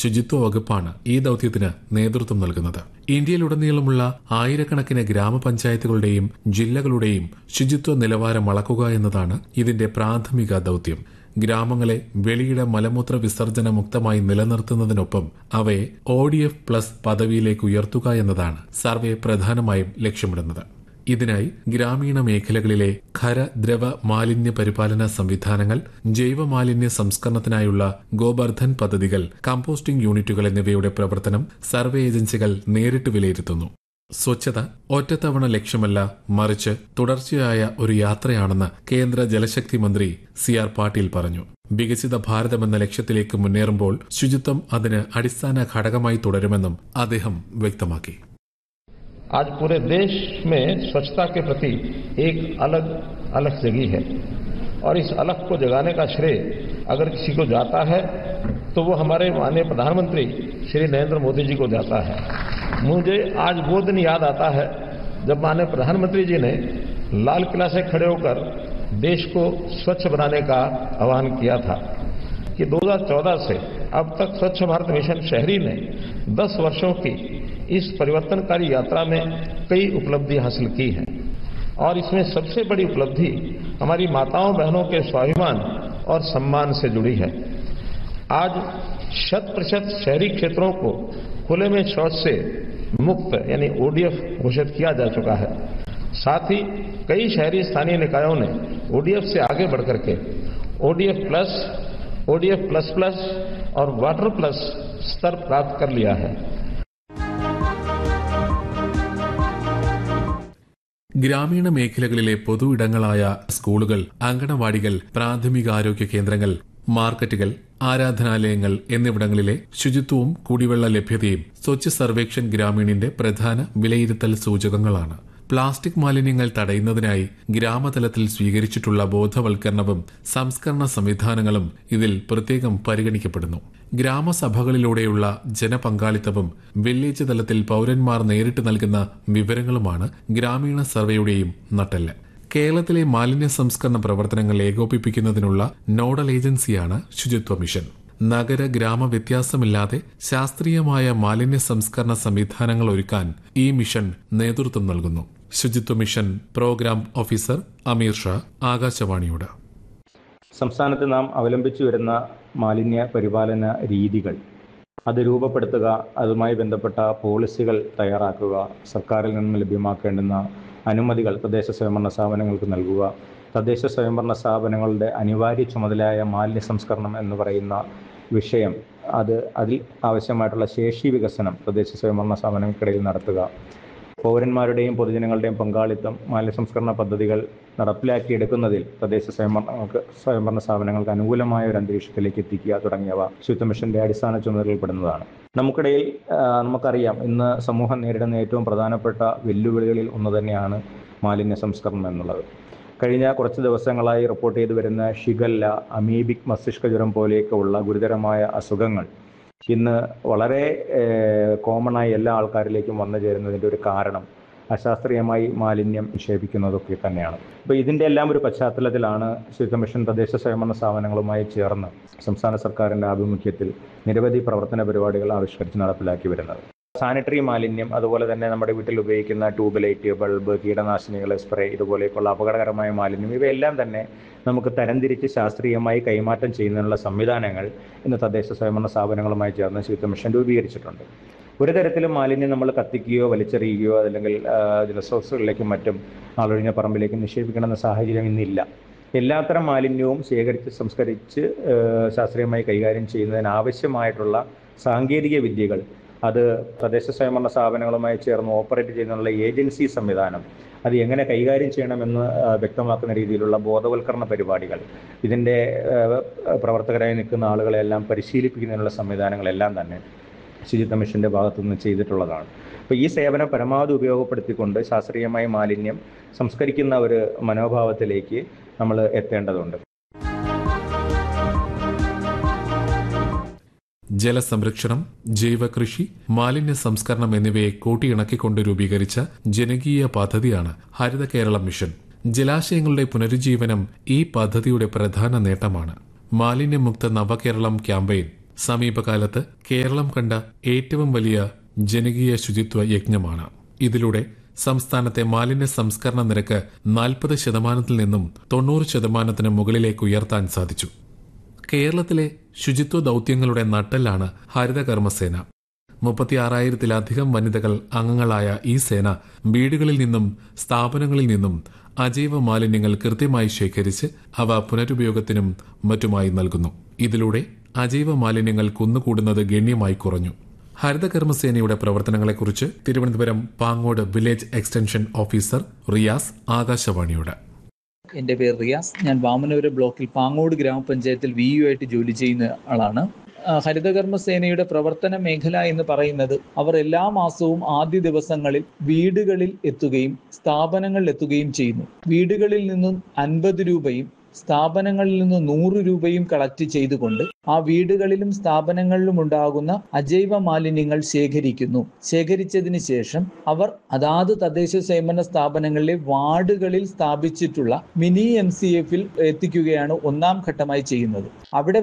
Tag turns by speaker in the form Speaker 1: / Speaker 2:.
Speaker 1: ശുചിത്വ വകുപ്പാണ് ഈ ദൌത്യത്തിന് നേതൃത്വം നൽകുന്നത് ഇന്ത്യയിലുടനീളമുള്ള ആയിരക്കണക്കിന് ഗ്രാമപഞ്ചായത്തുകളുടെയും ജില്ലകളുടെയും ശുചിത്വ നിലവാരം അളക്കുക എന്നതാണ് ഇതിന്റെ പ്രാഥമിക ദൌത്യം ഗ്രാമങ്ങളെ വെളിയിട മലമൂത്ര വിസർജന മുക്തമായി നിലനിർത്തുന്നതിനൊപ്പം അവയെ ഒ ഡി എഫ് പ്ലസ് പദവിയിലേക്ക് ഉയർത്തുക എന്നതാണ് സർവേ പ്രധാനമായും ലക്ഷ്യമിടുന്നത് ഇതിനായി ഗ്രാമീണ മേഖലകളിലെ ഖര ദ്രവ മാലിന്യ പരിപാലന സംവിധാനങ്ങൾ ജൈവ മാലിന്യ സംസ്കരണത്തിനായുള്ള ഗോബർദ്ധൻ പദ്ധതികൾ കമ്പോസ്റ്റിംഗ് യൂണിറ്റുകൾ എന്നിവയുടെ പ്രവർത്തനം സർവേ ഏജൻസികൾ നേരിട്ട് വിലയിരുത്തുന്നു സ്വച്ഛത ഒറ്റത്തവണ ലക്ഷ്യമല്ല മറിച്ച് തുടർച്ചയായ ഒരു യാത്രയാണെന്ന് കേന്ദ്ര ജലശക്തി മന്ത്രി സി ആർ പാട്ടീൽ പറഞ്ഞു വികസിത ഭാരതമെന്ന ലക്ഷ്യത്തിലേക്ക് മുന്നേറുമ്പോൾ ശുചിത്വം അതിന് അടിസ്ഥാന ഘടകമായി തുടരുമെന്നും അദ്ദേഹം വ്യക്തമാക്കി
Speaker 2: आज पूरे देश में स्वच्छता के प्रति एक अलग अलग जगी है और इस अलग को जगाने का श्रेय अगर किसी को जाता है तो वो हमारे माननीय प्रधानमंत्री श्री नरेंद्र मोदी जी को जाता है मुझे आज वो दिन याद आता है जब माननीय प्रधानमंत्री जी ने लाल किला से खड़े होकर देश को स्वच्छ बनाने का आह्वान किया था कि 2014 से अब तक स्वच्छ भारत मिशन शहरी ने 10 वर्षों की इस परिवर्तनकारी यात्रा में कई उपलब्धि हासिल की है और इसमें सबसे बड़ी उपलब्धि हमारी माताओं बहनों के स्वाभिमान और सम्मान से जुड़ी है आज शत प्रतिशत शहरी क्षेत्रों को खुले में शौच से मुक्त यानी ओडीएफ घोषित किया जा चुका है साथ ही कई शहरी स्थानीय निकायों ने ओडीएफ से आगे बढ़कर के ODF plus ODF plus plus और वाटर प्लस स्तर प्राप्त कर लिया है
Speaker 1: ഗ്രാമീണ മേഖലകളിലെ പൊതു ഇടങ്ങളായ സ്കൂളുകൾ അങ്കണവാടികൾ പ്രാഥമികാരോഗ്യ കേന്ദ്രങ്ങൾ മാർക്കറ്റുകൾ ആരാധനാലയങ്ങൾ എന്നിവിടങ്ങളിലെ ശുചിത്വവും കുടിവെള്ള ലഭ്യതയും സ്വച്ഛ് സർവേക്ഷൻ ഗ്രാമീണിന്റെ പ്രധാന വിലയിരുത്തൽ സൂചകങ്ങളാണ് പ്ലാസ്റ്റിക് മാലിന്യങ്ങൾ തടയുന്നതിനായി ഗ്രാമതലത്തിൽ സ്വീകരിച്ചിട്ടുള്ള ബോധവൽക്കരണവും സംസ്കരണ സംവിധാനങ്ങളും ഇതിൽ പ്രത്യേകം പരിഗണിക്കപ്പെടുന്നു ഗ്രാമസഭകളിലൂടെയുള്ള ജനപങ്കാളിത്തവും വില്ലേജ് തലത്തിൽ പൌരന്മാർ നേരിട്ട് നൽകുന്ന വിവരങ്ങളുമാണ് ഗ്രാമീണ സർവേയുടെയും നട്ടെല്ല് കേരളത്തിലെ മാലിന്യ സംസ്കരണ പ്രവർത്തനങ്ങൾ ഏകോപിപ്പിക്കുന്നതിനുള്ള നോഡൽ ഏജൻസിയാണ് ശുചിത്വ മിഷൻ നഗര ഗ്രാമ വ്യത്യാസമില്ലാതെ ശാസ്ത്രീയമായ മാലിന്യ സംസ്കരണ സംവിധാനങ്ങൾ ഒരുക്കാൻ ഈ മിഷൻ നേതൃത്വം നൽകുന്നു ശുചിത്വ mission program officer Ameer Shah ആകാശവാണിയോട്
Speaker 3: സംസ്ഥാനത്ത് നാം അവലംബിച്ചു വരുന്ന മാലിന്യ പരിപാലന രീതികൾ അത് രൂപപ്പെടുത്തുക അതുമായി ബന്ധപ്പെട്ട പോളിസികൾ തയ്യാറാക്കുക സർക്കാരിൽ നിന്ന് ലഭ്യമാക്കേണ്ടുന്ന അനുമതികൾ തദ്ദേശ സ്വയംഭരണ സ്ഥാപനങ്ങൾക്ക് നൽകുക തദ്ദേശ സ്വയംഭരണ സ്ഥാപനങ്ങളുടെ അനിവാര്യ ചുമതലയായ മാലിന്യ സംസ്കരണം എന്ന് പറയുന്ന വിഷയം അത് അതിൽ ആവശ്യമായിട്ടുള്ള ശേഷി വികസനം തദ്ദേശ സ്വയംഭരണ സ്ഥാപനങ്ങൾക്കിടയിൽ നടത്തുക പൗരന്മാരുടെയും പൊതുജനങ്ങളുടെയും പങ്കാളിത്തം മാലിന്യ സംസ്കരണ പദ്ധതികൾ നടപ്പിലാക്കിയെടുക്കുന്നതിൽ തദ്ദേശ സ്വയംഭരണങ്ങൾക്ക് സ്വയംഭരണ സ്ഥാപനങ്ങൾക്ക് അനുകൂലമായ ഒരു അന്തരീക്ഷത്തിലേക്ക് എത്തിക്കുക തുടങ്ങിയവ ശുചിത്വ മിഷന്റെ അടിസ്ഥാന ചുമതലകൾപ്പെടുന്നതാണ് നമുക്കിടയിൽ നമുക്കറിയാം ഇന്ന് സമൂഹം നേരിടുന്ന ഏറ്റവും പ്രധാനപ്പെട്ട വെല്ലുവിളികളിൽ ഒന്ന് തന്നെയാണ് മാലിന്യ സംസ്കരണം എന്നുള്ളത് കഴിഞ്ഞ കുറച്ച് ദിവസങ്ങളായി റിപ്പോർട്ട് ചെയ്തു വരുന്ന ഷിഗല്ല അമീബിക് മസ്തിഷ്ക ജ്വരം പോലെയൊക്കെ ഉള്ള ഗുരുതരമായ അസുഖങ്ങൾ ഇന്ന് വളരെ കോമണായി എല്ലാ ആൾക്കാരിലേക്കും വന്നു ചേരുന്നതിൻ്റെ ഒരു കാരണം അശാസ്ത്രീയമായി മാലിന്യം നിക്ഷേപിക്കുന്നതൊക്കെ തന്നെയാണ് അപ്പോൾ ഇതിൻ്റെ എല്ലാം ഒരു പശ്ചാത്തലത്തിലാണ് ശുചിത്വ മിഷൻ തദ്ദേശ സ്വയംഭരണ സ്ഥാപനങ്ങളുമായി ചേർന്ന് സംസ്ഥാന സർക്കാരിൻ്റെ ആഭിമുഖ്യത്തിൽ നിരവധി പ്രവർത്തന പരിപാടികൾ ആവിഷ്കരിച്ച് നടപ്പിലാക്കി വരുന്നത് സാനിറ്ററി മാലിന്യം അതുപോലെ തന്നെ നമ്മുടെ വീട്ടിൽ ഉപയോഗിക്കുന്ന ട്യൂബ് ലൈറ്റ് ബൾബ് കീടനാശിനികൾ സ്പ്രേ ഇതുപോലെയൊക്കെയുള്ള അപകടകരമായ മാലിന്യം ഇവയെല്ലാം തന്നെ നമുക്ക് തരംതിരിച്ച് ശാസ്ത്രീയമായി കൈമാറ്റം ചെയ്യുന്നതിനുള്ള സംവിധാനങ്ങൾ ഇന്ന് തദ്ദേശ സ്വയംഭരണ സ്ഥാപനങ്ങളുമായി ചേർന്ന് ശുചിത്വ മിഷൻ രൂപീകരിച്ചിട്ടുണ്ട് ഒരു തരത്തിലും മാലിന്യം നമ്മൾ കത്തിക്കുകയോ വലിച്ചെറിയുകയോ അല്ലെങ്കിൽ ജലസ്രോതസ്സുകളിലേക്കും മറ്റും ആളൊഴിഞ്ഞ പറമ്പിലേക്കും നിക്ഷേപിക്കണമെന്ന സാഹചര്യം ഇന്നില്ല എല്ലാത്തരം മാലിന്യവും ശേഖരിച്ച് സംസ്കരിച്ച് ശാസ്ത്രീയമായി കൈകാര്യം ചെയ്യുന്നതിന് ആവശ്യമായിട്ടുള്ള സാങ്കേതിക വിദ്യകൾ അത് തദ്ദേശ സ്വയംഭരണ സ്ഥാപനങ്ങളുമായി ചേർന്ന് ഓപ്പറേറ്റ് ചെയ്യുന്നതിനുള്ള ഏജൻസി സംവിധാനം അത് എങ്ങനെ കൈകാര്യം ചെയ്യണമെന്ന് വ്യക്തമാക്കുന്ന രീതിയിലുള്ള ബോധവൽക്കരണ പരിപാടികൾ ഇതിൻ്റെ പ്രവർത്തകരായി നിൽക്കുന്ന ആളുകളെല്ലാം പരിശീലിപ്പിക്കുന്നതിനുള്ള സംവിധാനങ്ങളെല്ലാം തന്നെ ശുചിത്വ മിഷന്റെ ഭാഗത്തു നിന്ന് ചെയ്തിട്ടുള്ളതാണ് അപ്പോൾ ഈ സേവനം പരമാവധി ഉപയോഗപ്പെടുത്തിക്കൊണ്ട് ശാസ്ത്രീയമായ മാലിന്യം സംസ്കരിക്കുന്ന ഒരു മനോഭാവത്തിലേക്ക് നമ്മൾ എത്തേണ്ടതുണ്ട്
Speaker 1: ജലസംരക്ഷണം ജൈവകൃഷി മാലിന്യ സംസ്കരണം എന്നിവയെ കൂട്ടിയിണക്കിക്കൊണ്ട് രൂപീകരിച്ച ജനകീയ പദ്ധതിയാണ് ഹരിത കേരളം മിഷൻ ജലാശയങ്ങളുടെ പുനരുജ്ജീവനം ഈ പദ്ധതിയുടെ പ്രധാന നേട്ടമാണ് മാലിന്യമുക്ത നവകേരളം ക്യാമ്പയിൻ സമീപകാലത്ത് കേരളം കണ്ട ഏറ്റവും വലിയ ജനകീയ ശുചിത്വ യജ്ഞമാണ് ഇതിലൂടെ സംസ്ഥാനത്തെ മാലിന്യ സംസ്കരണ നിരക്ക് നാൽപ്പത് ശതമാനത്തിൽ നിന്നും തൊണ്ണൂറ് ശതമാനത്തിന് മുകളിലേക്ക് ഉയർത്താൻ സാധിച്ചു കേരളത്തിലെ ശുചിത്വ ദൌത്യങ്ങളുടെ നട്ടെല്ലാണ് ഹരിതകർമ്മസേന മുപ്പത്തിയാറായിരത്തിലധികം വനിതകൾ അംഗങ്ങളായ ഈ സേന വീടുകളിൽ നിന്നും സ്ഥാപനങ്ങളിൽ നിന്നും അജൈവ മാലിന്യങ്ങൾ കൃത്യമായി ശേഖരിച്ച് അവ പുനരുപയോഗത്തിനും മറ്റുമായി നൽകുന്നു ഇതിലൂടെ അജൈവ മാലിന്യങ്ങൾ കുന്നുകൂടുന്നത് ഗണ്യമായി കുറഞ്ഞു ഹരിതകർമ്മസേനയുടെ പ്രവർത്തനങ്ങളെക്കുറിച്ച് Thiruvananthapuram Pangode village extension officer Riyas ആകാശവാണിയോട്
Speaker 4: എൻ്റെ പേര് റിയാസ് ഞാൻ വാമനപുരം ബ്ലോക്കിൽ പാങ്ങോട് ഗ്രാമപഞ്ചായത്തിൽ വി യു ആയിട്ട് ജോലി ചെയ്യുന്ന ആളാണ് ആ, ഹരിതകർമ്മ സേനയുടെ പ്രവർത്തന മേഖല എന്ന് പറയുന്നത് അവർ എല്ലാ മാസവും ആദ്യ ദിവസങ്ങളിൽ വീടുകളിൽ എത്തുകയും സ്ഥാപനങ്ങളിൽ എത്തുകയും ചെയ്യുന്നു വീടുകളിൽ നിന്നും അൻപത് രൂപയും സ്ഥാപനങ്ങളിൽ നിന്ന് നൂറ് രൂപയും കളക്ട് ചെയ്തുകൊണ്ട് ആ വീടുകളിലും സ്ഥാപനങ്ങളിലും ഉണ്ടാകുന്ന അജൈവ മാലിന്യങ്ങൾ ശേഖരിക്കുന്നു ശേഖരിച്ചതിന് ശേഷം അവർ അതാത് തദ്ദേശ സ്വയംഭരണ സ്ഥാപനങ്ങളിലെ വാർഡുകളിൽ സ്ഥാപിച്ചിട്ടുള്ള മിനി എം സി എഫിൽ എത്തിക്കുകയാണ് ഒന്നാം ഘട്ടമായി ചെയ്യുന്നത് അവിടെ